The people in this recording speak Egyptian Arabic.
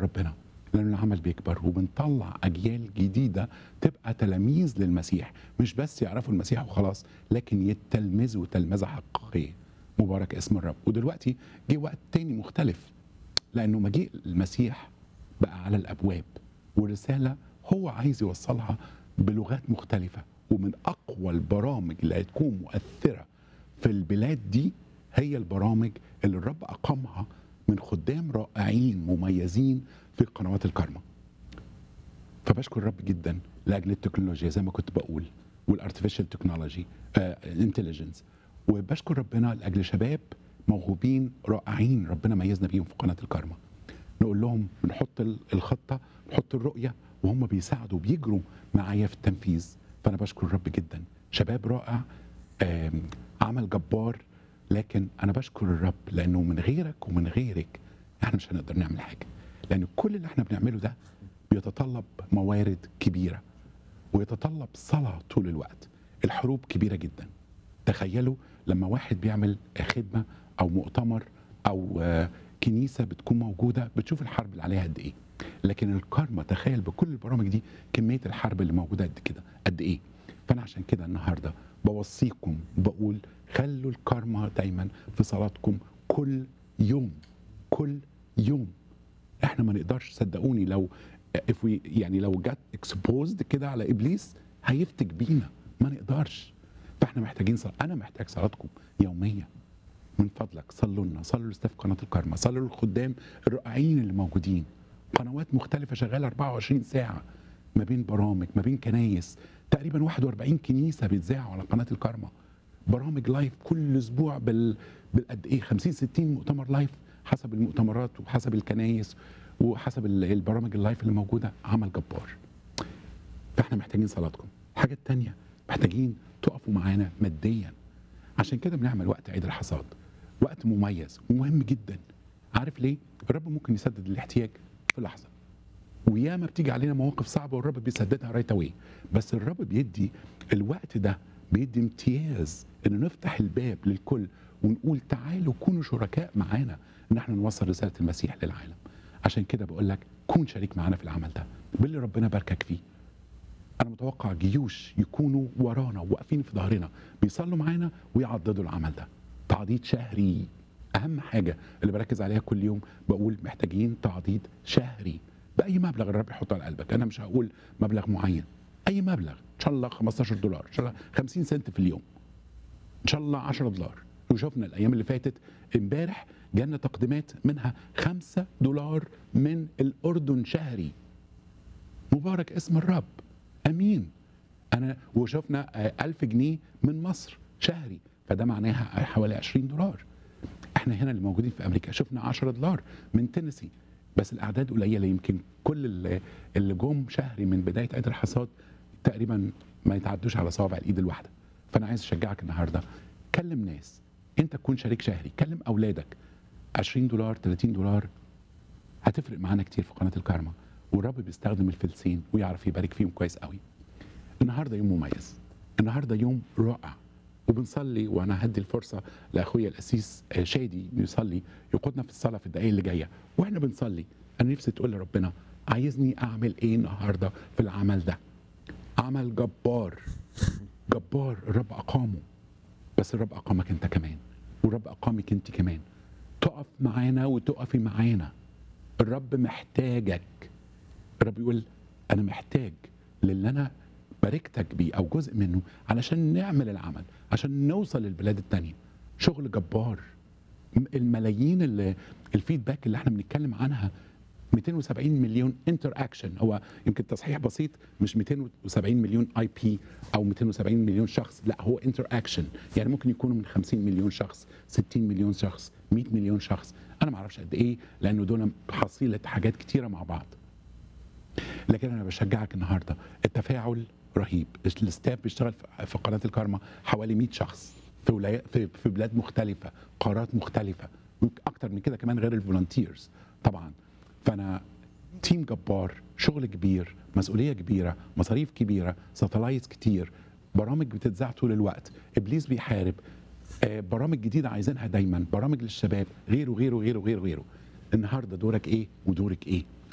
ربنا لأن العمل بيكبر وبنطلع أجيال جديدة تبقى تلاميذ للمسيح مش بس يعرفوا المسيح وخلاص لكن يتلمذوا تلمذة حقيقية مبارك اسم الرب ودلوقتي جه وقت تاني مختلف لأنه مجيء المسيح بقى على الأبواب ورسالة هو عايز يوصلها بلغات مختلفة ومن أقوى البرامج اللي هتكون مؤثرة في البلاد دي هي البرامج اللي الرب أقامها من خدام رائعين مميزين في قنوات الكارما فبشكر الرب جدا لاجل التكنولوجيا زي ما كنت بقول والارتفيشال تكنولوجي انتليجنس وبشكر ربنا لاجل شباب موهوبين رائعين ربنا ميزنا بيهم في قناه الكارما نقول لهم بنحط ال- الخطه نحط الرؤيه وهم بيساعدوا بيجروا معايا في التنفيذ فانا بشكر الرب جدا شباب رائع آم، عمل جبار لكن انا بشكر الرب لانه من غيرك ومن غيرك احنا مش هنقدر نعمل حاجه لان كل اللي احنا بنعمله ده بيتطلب موارد كبيره ويتطلب صلاه طول الوقت الحروب كبيره جدا تخيلوا لما واحد بيعمل خدمه او مؤتمر او آه، كنيسه بتكون موجوده بتشوف الحرب اللي عليها قد ايه لكن الكارما تخيل بكل البرامج دي كميه الحرب اللي موجوده قد كده قد ايه فانا عشان كده النهارده بوصيكم بقول خلوا الكارما دايما في صلاتكم كل يوم كل يوم احنا ما نقدرش صدقوني لو if we يعني لو جت اكسبوزد كده على ابليس هيفتك بينا ما نقدرش فاحنا محتاجين صلاة. انا محتاج صلاتكم يوميا من فضلك صلوا لنا صلوا لاستاف قناه الكارما صلوا للخدام الرائعين اللي موجودين قنوات مختلفه شغاله 24 ساعه ما بين برامج ما بين كنايس تقريبا 41 كنيسه بيتذاعوا على قناه الكارما برامج لايف كل اسبوع بال بالقد ايه 50 60 مؤتمر لايف حسب المؤتمرات وحسب الكنايس وحسب ال- البرامج اللايف اللي موجوده عمل جبار فاحنا محتاجين صلاتكم الحاجه الثانيه محتاجين تقفوا معانا ماديا عشان كده بنعمل وقت عيد الحصاد وقت مميز ومهم جدا عارف ليه الرب ممكن يسدد الاحتياج في لحظه وياما بتيجي علينا مواقف صعبه والرب بيسددها رايت اواي بس الرب بيدي الوقت ده بيدي امتياز ان نفتح الباب للكل ونقول تعالوا كونوا شركاء معانا ان احنا نوصل رساله المسيح للعالم عشان كده بقول لك كون شريك معانا في العمل ده باللي ربنا باركك فيه انا متوقع جيوش يكونوا ورانا واقفين في ظهرنا بيصلوا معانا ويعضدوا العمل ده تعضيد شهري اهم حاجه اللي بركز عليها كل يوم بقول محتاجين تعضيد شهري باي مبلغ الرب يحطه على قلبك انا مش هقول مبلغ معين اي مبلغ ان شاء الله 15 دولار ان شاء الله 50 سنت في اليوم ان شاء الله 10 دولار وشفنا الايام اللي فاتت امبارح جالنا تقديمات منها 5 دولار من الاردن شهري مبارك اسم الرب امين انا وشفنا آه، ألف جنيه من مصر شهري فده معناها حوالي 20 دولار احنا هنا اللي موجودين في امريكا شفنا 10 دولار من تينيسي بس الاعداد قليله يمكن كل اللي- اللي جم شهري من بدايه عيد الحصاد تقريبا ما يتعدوش على صوابع الايد الواحده فانا عايز اشجعك النهارده كلم ناس انت تكون شريك شهري كلم اولادك 20 دولار 30 دولار هتفرق معانا كتير في قناه الكارما والرب بيستخدم الفلسين ويعرف يبارك فيهم كويس قوي النهارده يوم مميز النهارده يوم رائع وبنصلي وانا هدي الفرصه لاخويا الاسيس آه، شادي يصلي يقودنا في الصلاه في الدقائق اللي جايه واحنا بنصلي انا نفسي تقول لربنا عايزني اعمل ايه النهارده في العمل ده عمل جبار جبار الرب اقامه بس الرب اقامك انت كمان والرب اقامك انت كمان تقف معانا وتقفي معانا الرب محتاجك الرب يقول انا محتاج للي انا باركتك بيه او جزء منه علشان نعمل العمل عشان نوصل للبلاد التانية شغل جبار م- الملايين اللي الفيدباك اللي احنا بنتكلم عنها 270 مليون انتر اكشن هو يمكن تصحيح بسيط مش 270 مليون اي بي او 270 مليون شخص لا هو انتر اكشن يعني ممكن يكونوا من 50 مليون شخص 60 مليون شخص 100 مليون شخص انا ما اعرفش قد ايه لانه دول حصيله حاجات كتيره مع بعض لكن انا بشجعك النهارده التفاعل رهيب الستاف بيشتغل في- في قناه الكارما حوالي 100 شخص في ولايات في, في بلاد مختلفه قارات مختلفه اكتر من كده كمان غير الفولنتيرز طبعا فانا تيم جبار شغل كبير مسؤوليه كبيره مصاريف كبيره ساتلايتس كتير برامج بتتذاع طول الوقت ابليس بيحارب آه، برامج جديده عايزينها دايما برامج للشباب غيره غيره غيره غيره غيره النهارده دورك ايه ودورك ايه